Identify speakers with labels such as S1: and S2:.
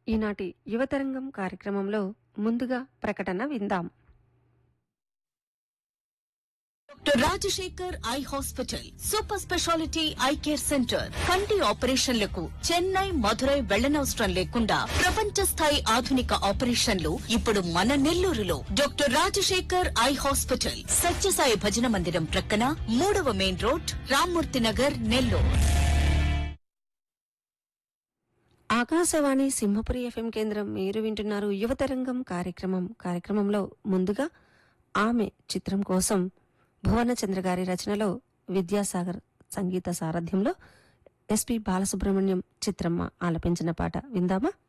S1: ఈనాటి యువతరంగం కార్యక్రమంలో ముందుగా ప్రకటన విందాం
S2: doctor Rajasekhar eye hospital super speciality eye care centre కంటి ఆపరేషన్లకు చెన్నై మధురై వెళ్లనవసరం లేకుండా ప్రపంచ స్థాయి ఆధునిక ఆపరేషన్లు ఇప్పుడు మన నెల్లూరులో doctor Rajasekhar eye hospital Sathyasai భజన మందిరం ప్రక్కన మూడవ main road Rammurthy Nagar Nellore
S1: Akashvani Simhapuri FM కేంద్రం మీరు వింటున్నారు యువతరంగం కార్యక్రమం కార్యక్రమంలో ముందుగా ఆమె చిత్రం కోసం భువనచంద్ర గారి రచనలో విద్యాసాగర్ సంగీత సారథ్యంలో ఎస్పి బాలసుబ్రహ్మణ్యం చిత్రమ్మ ఆలపించిన పాట విందామా